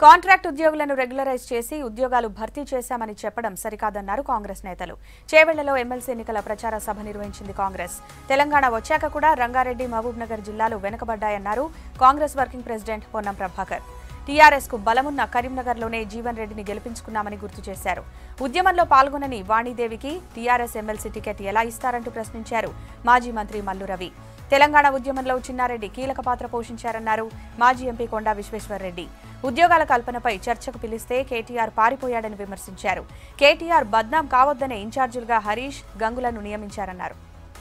contract ఉద్యోగులను regularise చేసి ఉద్యోగాలు భర్తీ చేశామని చెప్పడం సరికాదన్నారు కాంగ్రెస్ నేతలు చేవెళ్లలో ఎమ్మెల్సీ ఎన్నికల ప్రచార సభ నిర్వహించింది కాంగ్రెస్ తెలంగాణ వచ్చాక కూడా రంగారెడ్డి మహబూబ్నగర్ జిల్లాలు వెనుకబడ్డాయన్నారు కాంగ్రెస్ వర్కింగ్ ప్రెసిడెంట్ పొన్నం ప్రభాకర్ టీఆర్ఎస్ కు బలమున్న కరీంనగర్లోనే జీవన్ రెడ్డిని గెలిపించుకున్నామని గుర్తు చేశారు ఉద్యమంలో పాల్గొనని వాణిదేవికి టీఆర్ఎస్ ఎమ్మెల్సీ టికెట్ ఎలా ఇస్తారంటూ ప్రశ్నించారు మాజీ మంత్రి మల్లు రవి తెలంగాణ ఉద్యమంలో చిన్నారెడ్డి కీలక పాత్ర పోషించారన్నారు మాజీ ఎంపీ కొండా విశ్వేశ్వర్రెడ్డి ఉద్యోగాల కల్పనపై చర్చకు పిలిస్తే కేటీఆర్ పారిపోయాడని విమర్శించారు కేటీఆర్ బద్నాం కావద్దనే ఇన్ఛార్జీలుగా హరీష్ గంగులను నియమించారన్నారు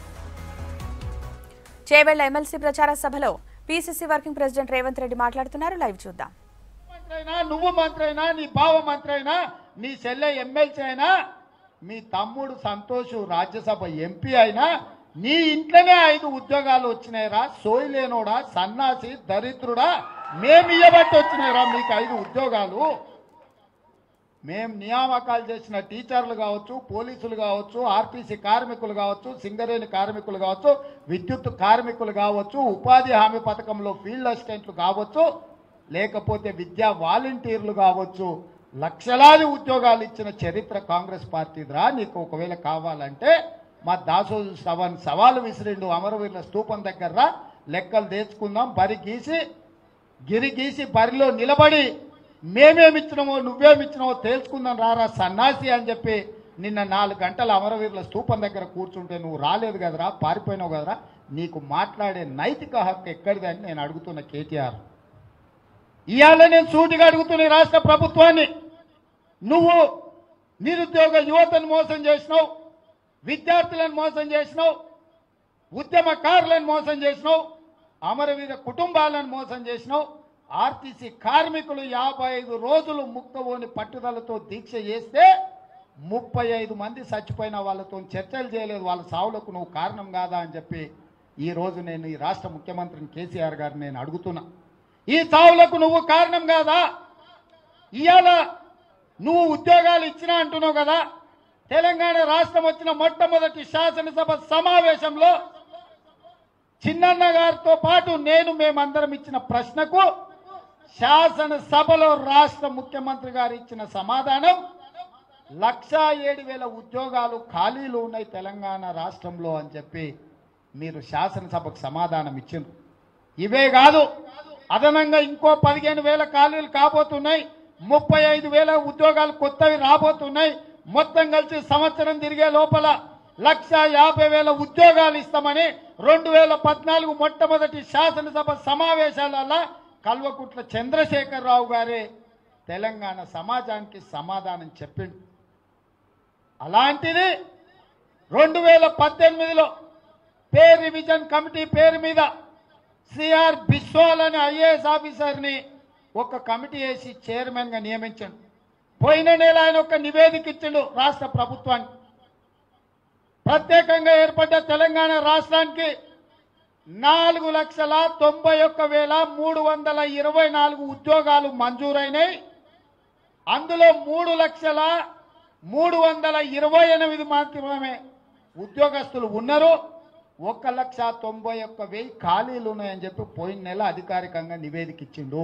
చేవెళ్ల ఎమ్మెల్సీ ప్రచార సభలో PCC working president Revanth Reddy మాట్లాడుతున్నారు లైవ్ చూద్దాం మంత్రి అయినా నువ్వు మంత్రి అయినా నీ బావ మంత్రి అయినా నీ చెల్లె ఎమ్మెల్సీ అయినా మీ తమ్ముడు సంతోష్ రాజ్యసభ ఎంపీ అయినా నీ ఇంట్లోనే ఐదు ఉద్యోగాలు వచ్చినాయిరా సోయి లేనోడా సన్నాసి దరిద్రుడా మేము ఇయ్యబట్టి వచ్చినాయిరా మీకు ఐదు ఉద్యోగాలు మేము నియామకాలు చేసిన టీచర్లు కావచ్చు పోలీసులు కావచ్చు ఆర్టీసీ కార్మికులు కావచ్చు సింగరేణి కార్మికులు కావచ్చు విద్యుత్ కార్మికులు కావచ్చు ఉపాధి హామీ పథకంలో ఫీల్డ్ అసిస్టెంట్లు కావచ్చు లేకపోతే విద్యా వాలంటీర్లు కావచ్చు లక్షలాది ఉద్యోగాలు ఇచ్చిన చరిత్ర కాంగ్రెస్ పార్టీదిరా నీకు ఒకవేళ కావాలంటే మా దాసోజు సవాన్ సవాలు విసిరిండు అమరవీరుల స్తూపం దగ్గర లెక్కలు తెచ్చుకుందాం బరి గీసి గిరి గీసి బరిలో నిలబడి మేమేమిచ్చినామో నువ్వేమిచ్చినామో తేల్చుకుందాం రారా సన్నాసి అని చెప్పి నిన్న నాలుగు గంటల అమరవీరుల స్తూపం దగ్గర కూర్చుంటే నువ్వు రాలేదు కదరా పారిపోయినావు కదరా నీకు మాట్లాడే నైతిక హక్కు ఎక్కడిది అని నేను అడుగుతున్న కేటీఆర్ ఇవాళ నేను సూటిగా అడుగుతున్న ఈ రాష్ట్ర ప్రభుత్వాన్ని నువ్వు నిరుద్యోగ యువతను మోసం చేసినావు విద్యార్థులను మోసం చేసినావు ఉద్యమకారులను మోసం చేసినావు అమరవీర కుటుంబాలను మోసం చేసినావు ఆర్టీసీ కార్మికులు యాభై ఐదు రోజులు ముక్కవోని పట్టుదలతో దీక్ష చేస్తే ముప్పై ఐదు మంది చచ్చిపోయిన వాళ్ళతో చర్చలు చేయలేదు వాళ్ళ సావులకు నువ్వు కారణం కాదా అని చెప్పి ఈ రోజు నేను ఈ రాష్ట్ర ముఖ్యమంత్రిని కేసీఆర్ గారిని నేను అడుగుతున్నా ఈ సావులకు నువ్వు కారణం కాదా ఇవాళ నువ్వు ఉద్యోగాలు ఇచ్చినా అంటున్నావు కదా తెలంగాణ రాష్ట్రం వచ్చిన మొట్టమొదటి శాసనసభ సమావేశంలో చిన్నన్న గారితో పాటు నేను మేమందరం ఇచ్చిన ప్రశ్నకు శాసనసభలో రాష్ట్ర ముఖ్యమంత్రి గారు ఇచ్చిన సమాధానం లక్షా ఏడు వేల ఉద్యోగాలు ఖాళీలు ఉన్నాయి తెలంగాణ రాష్ట్రంలో అని చెప్పి మీరు శాసనసభకు సమాధానం ఇచ్చిండ్రు ఇవే కాదు అదనంగా ఇంకో పదిహేను వేల ఖాళీలు కాబోతున్నాయి ముప్పై ఐదు వేల ఉద్యోగాలు కొత్తవి రాబోతున్నాయి మొత్తం కలిసి సంవత్సరం తిరిగే లోపల లక్ష యాభై వేల ఉద్యోగాలు ఇస్తామని రెండు వేల పద్నాలుగు మొట్టమొదటి శాసనసభ సమావేశాలలో కల్వకుట్ల చంద్రశేఖరరావు గారే తెలంగాణ సమాజానికి సమాధానం చెప్పిండు అలాంటిది రెండు వేల పద్దెనిమిదిలో పే రివిజన్ కమిటీ పేరు మీద సిఆర్ బిస్వాల్ అనే ఐఏఎస్ ఆఫీసర్ని ఒక కమిటీ వేసి చైర్మన్ గా నియమించండు పోయిన నెల ఆయన ఒక నివేదిక ఇచ్చిండు రాష్ట్ర ప్రభుత్వానికి ప్రత్యేకంగా ఏర్పడ్డ తెలంగాణ రాష్ట్రానికి నాలుగు లక్షల తొంభై ఒక్క వేల మూడు వందల ఇరవై నాలుగు ఉద్యోగాలు మంజూరైనాయి అందులో మూడు లక్షల మూడు వందల ఇరవై ఎనిమిది మాత్రమే ఉద్యోగస్తులు ఉన్నారు ఒక లక్ష తొంభై ఒక్క వెయ్యి ఖాళీలు ఉన్నాయని చెప్పి పోయిన నెల అధికారికంగా నివేదిక ఇచ్చిండు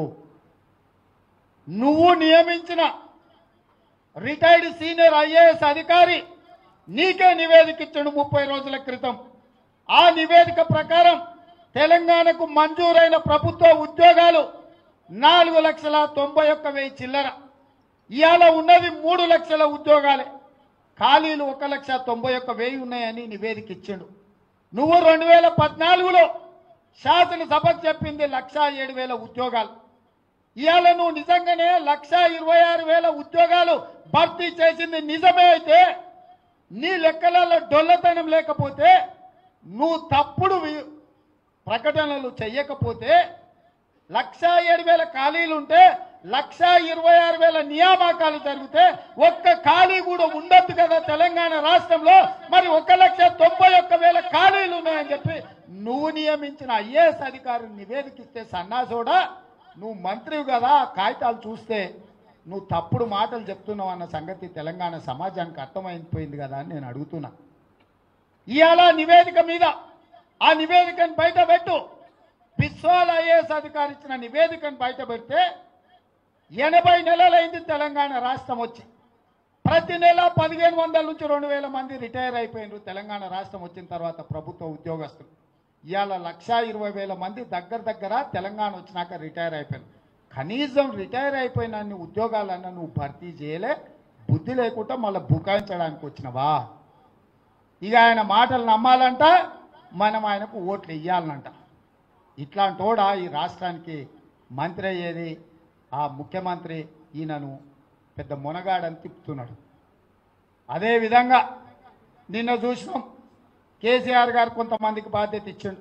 నువ్వు నియమించిన రిటైర్డ్ సీనియర్ ఐఏఎస్ అధికారి నీకే నివేదిక ఇచ్చాడు ముప్పై రోజుల క్రితం ఆ నివేదిక ప్రకారం తెలంగాణకు మంజూరైన ప్రభుత్వ ఉద్యోగాలు నాలుగు లక్షల తొంభై ఒక్క వెయ్యి చిల్లర ఇవాళ ఉన్నది మూడు లక్షల ఉద్యోగాలే ఖాళీలు ఒక లక్ష తొంభై ఒక్క వెయ్యి ఉన్నాయని నివేదిక ఇచ్చిండు నువ్వు రెండు వేల పద్నాలుగులో శాసనసభకు చెప్పింది లక్ష ఏడు వేల ఉద్యోగాలు ఇవాళ నువ్వు నిజంగానే లక్ష ఇరవై ఆరు వేల ఉద్యోగాలు భర్తీ చేసింది నిజమే అయితే నీ లెక్కలలో డొల్లతనం లేకపోతే నువ్వు తప్పుడు వి- ప్రకటనలు చెయ్యకపోతే లక్ష ఏడు వేల ఖాళీలు ఉంటే లక్ష ఇరవై ఆరు వేల నియామకాలు జరిగితే ఒక్క ఖాళీ కూడా ఉండొద్దు కదా తెలంగాణ రాష్ట్రంలో మరి ఒక లక్ష తొంభై ఒక్క వేల ఖాళీలు ఉన్నాయని చెప్పి నువ్వు నియమించిన ఐఏఎస్ అధికారిని నివేదికిస్తే సన్నాసోడా నువ్వు మంత్రివి కదా ఆ కాగితాలు చూస్తే నువ్వు తప్పుడు మాటలు చెప్తున్నావు అన్న సంగతి తెలంగాణ సమాజానికి అర్థమైపోయింది కదా అని నేను అడుగుతున్నా ఇవాళ నివేదిక మీద ఆ నివేదికను బయట పెట్టు బిస్వాల్ ఐఏఎస్ అధికారి ఇచ్చిన నివేదికను బయట పెడితే ఎనభై నెలలైంది తెలంగాణ రాష్ట్రం వచ్చి ప్రతి నెల పదిహేను వందల నుంచి రెండు వేల మంది రిటైర్ అయిపోయినారు తెలంగాణ రాష్ట్రం వచ్చిన తర్వాత ప్రభుత్వ ఉద్యోగస్తులు ఇవాళ లక్ష ఇరవై వేల మంది దగ్గర దగ్గర తెలంగాణ వచ్చినాక రిటైర్ అయిపోయారు కనీసం రిటైర్ అయిపోయిన అన్ని ఉద్యోగాలన్నా నువ్వు భర్తీ చేయలే బుద్ధి లేకుండా మళ్ళీ బుకాయించడానికి వచ్చినవా ఇక ఆయన మాటలు నమ్మాలంట మనం ఆయనకు ఓట్లు ఇవ్వాలనంట ఇట్లాంటోడా ఈ రాష్ట్రానికి మంత్రి అయ్యేది ఆ ముఖ్యమంత్రి ఈయనను పెద్ద మునగాడని తిప్పుతున్నాడు అదేవిధంగా నిన్న చూసినాం కేసీఆర్ గారు కొంతమందికి బాధ్యత ఇచ్చిండు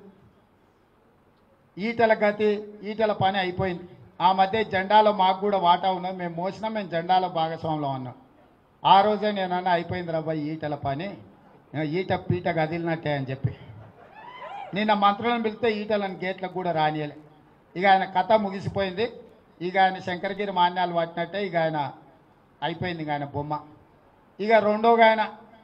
ఈటల గతి ఈటల పని అయిపోయింది ఆ మధ్య జెండాలో మాకు కూడా వాటా ఉన్నది మేము మోసినాం మేము జెండాలో భాగస్వామ్యం ఉన్నాం ఆ రోజే నేను అన్న అయిపోయింది రాబాయ్ ఈటల పని ఈట పీట కదిలినట్టే అని చెప్పి నిన్న మంత్రులను పిలిస్తే ఈటలను గేట్లకు కూడా రానియలే ఇక ఆయన కథ ముగిసిపోయింది ఇక ఆయన శంకరగిరి మాన్యాలు పట్టినట్టే ఇక ఆయన అయిపోయింది ఇక ఆయన బొమ్మ ఇక రెండోగా ఆయన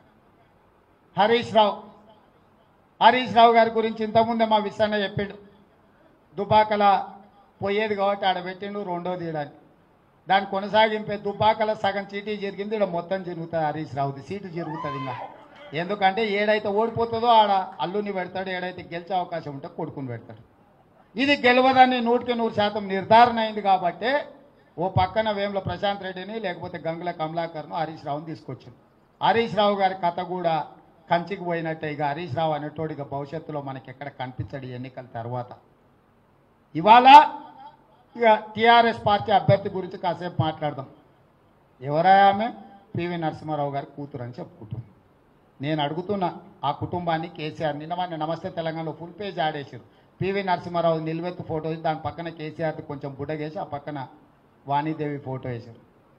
హరీష్ రావు హరీష్ రావు గారి గురించి ఇంతకుముందే మా విషయాన్ని చెప్పిండు దుబాకల పోయేది కాబట్టి ఆడ పెట్టిండు రెండో తీయడానికి దాని కొనసాగింపే దుబాకల సగం చీటీ జరిగింది ఇక్కడ మొత్తం జరుగుతుంది హరీష్ రావుది సీటు జరుగుతుంది ఇంకా ఎందుకంటే ఏడైతే ఓడిపోతుందో ఆడ అల్లుని పెడతాడు ఏడైతే గెలిచే అవకాశం ఉంటే కొడుకుని పెడతాడు ఇది గెలవదని నూటికి నూరు శాతం నిర్ధారణ అయింది కాబట్టి ఓ పక్కన వేముల ప్రశాంత్ రెడ్డిని లేకపోతే గంగుల కమలాకర్ను హరీష్ రావుని తీసుకొచ్చింది హరీష్ రావు గారి కథ కూడా కంచికి పోయినట్టే ఇక హరీష్ రావు అనేటోడు ఇక భవిష్యత్తులో మనకి ఎక్కడ కనిపించడు ఈ ఎన్నికల తర్వాత ఇవాళ ఇక టీఆర్ఎస్ పార్టీ అభ్యర్థి గురించి కాసేపు మాట్లాడదాం ఎవరా ఆమె పివి నరసింహారావు గారి కూతురు అని చెప్పుకుంటుంది నేను అడుగుతున్నా ఆ కుటుంబాన్ని కేసీఆర్ నిన్న మన నమస్తే తెలంగాణలో ఫుల్ పేజ్ ఆడేసారు పివి నరసింహారావు నిలువెత్తు ఫోటో వేసి దాని పక్కన కేసీఆర్ కొంచెం బుడ్డగేసి ఆ పక్కన వాణిదేవి ఫోటో వేశారు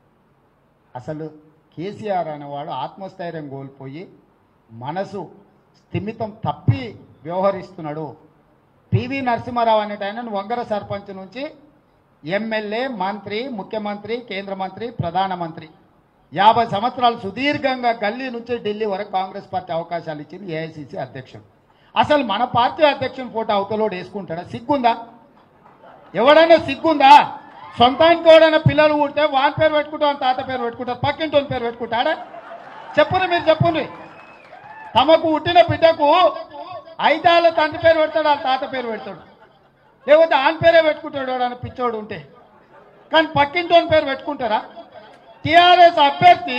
అసలు కేసీఆర్ అనేవాడు ఆత్మస్థైర్యం కోల్పోయి మనసు స్థిమితం తప్పి వ్యవహరిస్తున్నాడు పివి నరసింహారావు అనేట ఆయన వంగర సర్పంచ్ నుంచి ఎమ్మెల్యే మంత్రి ముఖ్యమంత్రి కేంద్ర మంత్రి ప్రధానమంత్రి యాభై సంవత్సరాలు సుదీర్ఘంగా గల్లీ నుంచి ఢిల్లీ వరకు కాంగ్రెస్ పార్టీ అవకాశాలు ఇచ్చింది ఏఐసిసి అధ్యక్షుడు అసలు మన పార్టీ అధ్యక్షుని ఫోటో అవతలోడు వేసుకుంటాడా సిగ్గుందా ఎవడైనా సిగ్గుందా సొంతానికి ఎవడైనా పిల్లలు పుడితే వాని పేరు పెట్టుకుంటాం తాత పేరు పెట్టుకుంటారు పక్కింటి పేరు పెట్టుకుంటాడా చెప్పురు మీరు చెప్పుండ్రి తమకు పుట్టిన బిడ్డకు ఐదాళ్ళ తండ్రి పేరు పెడతాడు వాళ్ళ తాత పేరు పెడతాడు లేకపోతే ఆన్ పేరే పెట్టుకుంటాడు ఎవడన్నా పిచ్చోడు ఉంటే కానీ పక్కింటోని పేరు పెట్టుకుంటారా టిఆర్ఎస్ అభ్యర్థి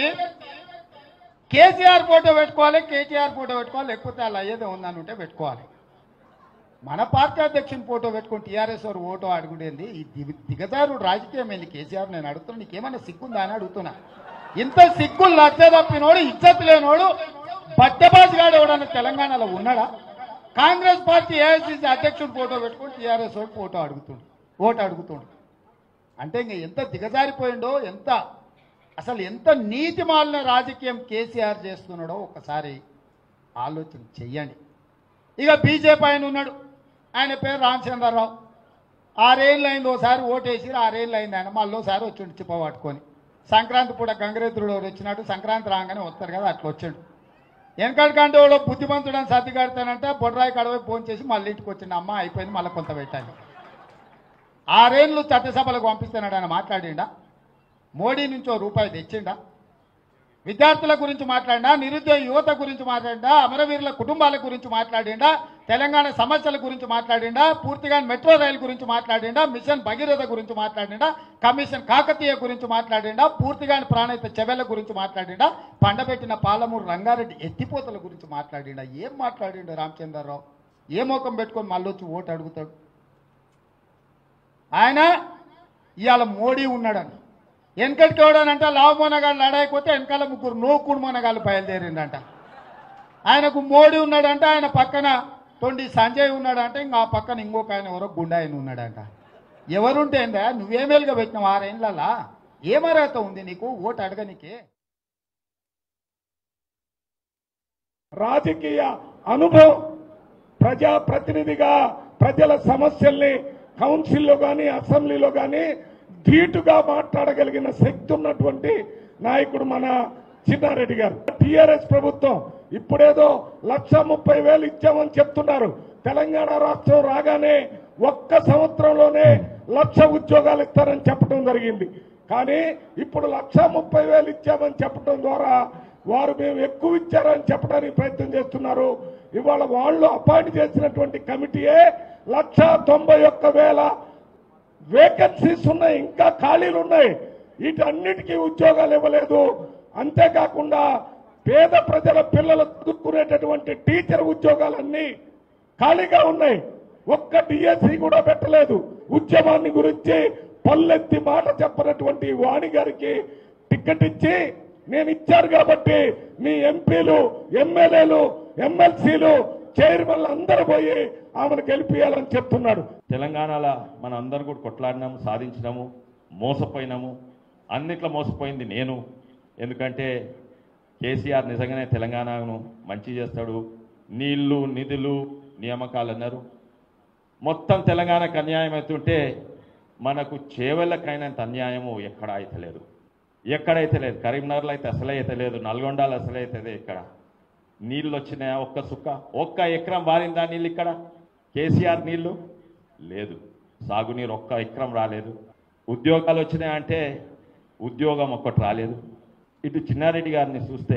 కేసీఆర్ ఫోటో పెట్టుకోవాలి కేటీఆర్ ఫోటో పెట్టుకోవాలి లేకపోతే అలా అయ్యేదే ఉందని ఉంటే పెట్టుకోవాలి మన పార్టీ అధ్యక్షుని ఫోటో పెట్టుకుని టీఆర్ఎస్ వారు ఓటో అడుగుడేంది ఈ దిగ- దిగజారుడు రాజకీయం ఏంది కేసీఆర్ నేను అడుగుతున్నా నీకేమైనా సిగ్గుందా అని అడుగుతున్నా ఇంత సిగ్గులు లచ్చ తప్పినోడు ఇజ్జత్ లేనోడు బట్టబాజుగాడు ఎవడన్నా తెలంగాణలో ఉన్నాడా కాంగ్రెస్ పార్టీ ఏఐసిసి అధ్యక్షుడు ఫోటో పెట్టుకుని టీఆర్ఎస్ వాడు ఫోటో అడుగుతుండు ఓటు అడుగుతుండు అంటే ఇంక ఎంత దిగజారిపోయిండో ఎంత అసలు ఎంత నీతి మాలిన రాజకీయం కేసీఆర్ చేస్తున్నాడో ఒకసారి ఆలోచన చెయ్యండి ఇక బీజేపీ ఆయన ఉన్నాడు ఆయన పేరు రామచంద్రరావు ఆరేళ్ళు అయింది ఒకసారి ఓటేసి ఆరేళ్ళు అయింది ఆయన మళ్ళీ ఒకసారి వచ్చిండు చిప్ప పట్టుకొని సంక్రాంతి పూట గంగరేత్రుడు ఎవరు వచ్చినట్టు సంక్రాంతి రాగానే వస్తారు కదా అట్లా వచ్చాడు వెనకడికంటే వాడు బుద్ధిమంతుడు అని సర్ది కడతానంటే బొడ్రాయి కడవై ఫోన్ చేసి మళ్ళీ ఇంటికి వచ్చిండు అమ్మ అయిపోయింది మళ్ళీ కొంత పెట్టాలి ఆరేళ్ళు చట్టసభలకు పంపిస్తున్నాడు ఆయన మాట్లాడిండా మోడీ నుంచి ఓ రూపాయి తెచ్చిండా విద్యార్థుల గురించి మాట్లాడినా నిరుద్యోగ యువత గురించి మాట్లాడిండా అమరవీరుల కుటుంబాల గురించి మాట్లాడిండా తెలంగాణ సమస్యల గురించి మాట్లాడిండా పూర్తిగా మెట్రో రైలు గురించి మాట్లాడిండా మిషన్ భగీరథ గురించి మాట్లాడిండా కమిషన్ కాకతీయ గురించి మాట్లాడిండా పూర్తిగా ప్రాణహిత చెవెల గురించి మాట్లాడిండా పండబెట్టిన పాలమూరు రంగారెడ్డి ఎత్తిపోతల గురించి మాట్లాడిండా ఏం మాట్లాడిండు రామచంద్రరావు ఏ ముఖం పెట్టుకొని మళ్ళీ వచ్చి ఓటు అడుగుతాడు ఆయన ఇవాళ మోడీ ఉన్నాడని వెనకటికి ఎవడనంట లావు మొనగాళ్ళు లడాయిపోతే వెనకాల ముగ్గురు నోకుడు మొనగాళ్ళు బయలుదేరిండంట ఆయనకు మోడీ ఉన్నాడంట ఆయన పక్కన తొండి సంజయ్ ఉన్నాడంట ఇంకా ఆ పక్కన ఇంకొక ఆయన ఎవరో గుండా ఆయన ఉన్నాడంట ఎవరుంటే ఏందా నువ్వేమేలుగా పెట్టినావు ఆరేళ్ళలా ఏమర్హత ఉంది నీకు ఓటు అడగనికే రాజకీయ అనుభవం ప్రజా ప్రతినిధిగా ప్రజల సమస్యల్ని కౌన్సిల్లో కానీ అసెంబ్లీలో కానీ ధీటుగా మాట్లాడగలిగిన శక్తి ఉన్నటువంటి నాయకుడు మన చిన్నారెడ్డి గారు టిఆర్ఎస్ ప్రభుత్వం ఇప్పుడేదో లక్ష ముప్పై వేలు ఇచ్చామని చెప్తున్నారు తెలంగాణ రాష్ట్రం రాగానే ఒక్క సంవత్సరంలోనే లక్ష ఉద్యోగాలు ఇస్తారని చెప్పడం జరిగింది కానీ ఇప్పుడు లక్ష ముప్పై వేలు ఇచ్చామని చెప్పడం ద్వారా వారు మేము ఎక్కువ ఇచ్చారని చెప్పడానికి ప్రయత్నం చేస్తున్నారు ఇవాళ వాళ్ళు అపాయింట్ చేసినటువంటి కమిటీయే లక్ష తొంభై ఒక్క వేల వేకెన్సీస్ ఉన్నాయి ఇంకా ఖాళీలు ఉన్నాయి వీటన్నిటికీ ఉద్యోగాలు ఇవ్వలేదు అంతేకాకుండా పేద ప్రజల పిల్లలు చదువుకునేటటువంటి టీచర్ ఉద్యోగాలన్నీ ఖాళీగా ఉన్నాయి ఒక్క డిఎస్సి కూడా పెట్టలేదు ఉద్యమాన్ని గురించి పల్లెత్తి మాట చెప్పనటువంటి వాణి గారికి టికెట్ ఇచ్చి నేను ఇచ్చారు కాబట్టి మీ ఎంపీలు ఎమ్మెల్యేలు ఎమ్మెల్సీలు చైర్మన్లు అందరూ పోయి ఆమెను గెలిపియాలని చెప్తున్నాడు తెలంగాణలో మనం అందరం కూడా కొట్లాడినాము సాధించినాము మోసపోయినాము అన్నిట్లో మోసపోయింది నేను ఎందుకంటే కేసీఆర్ నిజంగానే తెలంగాణను మంచి చేస్తాడు నీళ్లు నిధులు నియామకాలు అన్నారు మొత్తం తెలంగాణకు అన్యాయం అవుతుంటే మనకు చేవెళ్ళకైనంత అన్యాయము ఎక్కడ అయితలేదు ఎక్కడైతే లేదు కరీంనగర్లో అయితే అసలే అయితే లేదు నల్గొండలో అసలే అయితే ఇక్కడ నీళ్ళు వచ్చినాయా ఒక్క సుక్క ఒక్క ఎకరం వారిందా నీళ్ళు ఇక్కడ కేసీఆర్ నీళ్లు లేదు సాగునీరు ఒక్క ఎకరం రాలేదు ఉద్యోగాలు వచ్చినాయంటే ఉద్యోగం ఒక్కటి రాలేదు ఇటు చిన్నారెడ్డి గారిని చూస్తే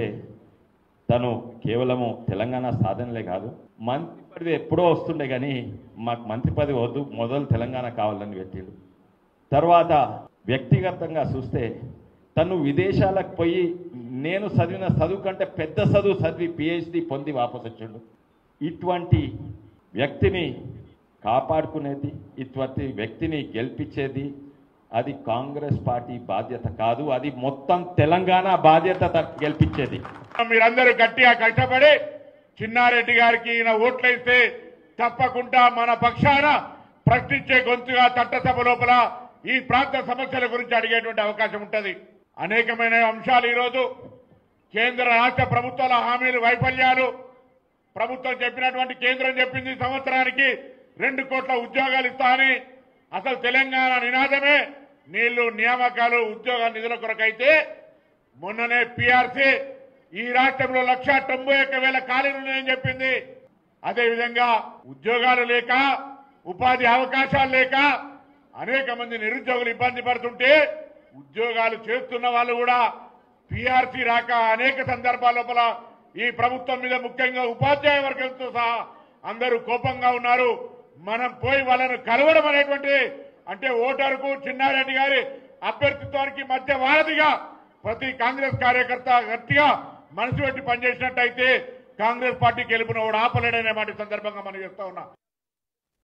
తను కేవలము తెలంగాణ సాధనలే కాదు మంత్రి పదవి ఎప్పుడో వస్తుండే కానీ మాకు మంత్రి పదవి వద్దు మొదలు తెలంగాణ కావాలని పెట్టిండు తర్వాత వ్యక్తిగతంగా చూస్తే తను విదేశాలకు పోయి నేను చదివిన చదువు కంటే పెద్ద చదువు చదివి పిహెచ్డి పొంది వాపసు వచ్చిండు ఇటువంటి వ్యక్తిని కాపాడుకునేది ఇటువంటి వ్యక్తిని గెలిపించేది అది కాంగ్రెస్ పార్టీ బాధ్యత కాదు అది మొత్తం తెలంగాణ బాధ్యత త- గెలిపించేది మీరందరూ గట్టిగా కష్టపడి చిన్నారెడ్డి గారికి ఈయన ఓట్లేస్తే తప్పకుండా మన పక్షాన ప్రశ్నించే గొంతుగా చట్టసభ లోపల ఈ ప్రాంత సమస్యల గురించి అడిగేటువంటి అవకాశం ఉంటది అనేకమైన అంశాలు ఈరోజు కేంద్ర రాష్ట్ర ప్రభుత్వాల హామీలు వైఫల్యాలు ప్రభుత్వం చెప్పినటువంటి కేంద్రం చెప్పింది ఈ సంవత్సరానికి రెండు కోట్ల ఉద్యోగాలు ఇస్తా అని అసలు తెలంగాణ నినాదమే నీళ్లు నియామకాలు ఉద్యోగాల నిధుల కొరకైతే మొన్ననే పిఆర్సీ ఈ రాష్ట్రంలో లక్ష తొంభై ఒక్క వేల ఖాళీలు ఉన్నాయని చెప్పింది అదేవిధంగా ఉద్యోగాలు లేక ఉపాధి అవకాశాలు లేక అనేక మంది నిరుద్యోగులు ఇబ్బంది పడుతుంటే ఉద్యోగాలు చేస్తున్న వాళ్ళు కూడా పిఆర్సీ రాక అనేక సందర్భాల లోపల ఈ ప్రభుత్వం మీద ముఖ్యంగా ఉపాధ్యాయ వర్గంతో సహా అందరూ కోపంగా ఉన్నారు మనం పోయి వాళ్ళను కలవడం అనేటువంటి అంటే ఓటరుకు చిన్నారెడ్డి గారి అభ్యర్థిత్వానికి మధ్య వారధిగా ప్రతి కాంగ్రెస్ కార్యకర్త గట్టిగా మనసు పెట్టి పనిచేసినట్టయితే కాంగ్రెస్ పార్టీ గెలుపును ఆపలేడనే మాట ఈ సందర్భంగా మనం చేస్తా ఉన్నా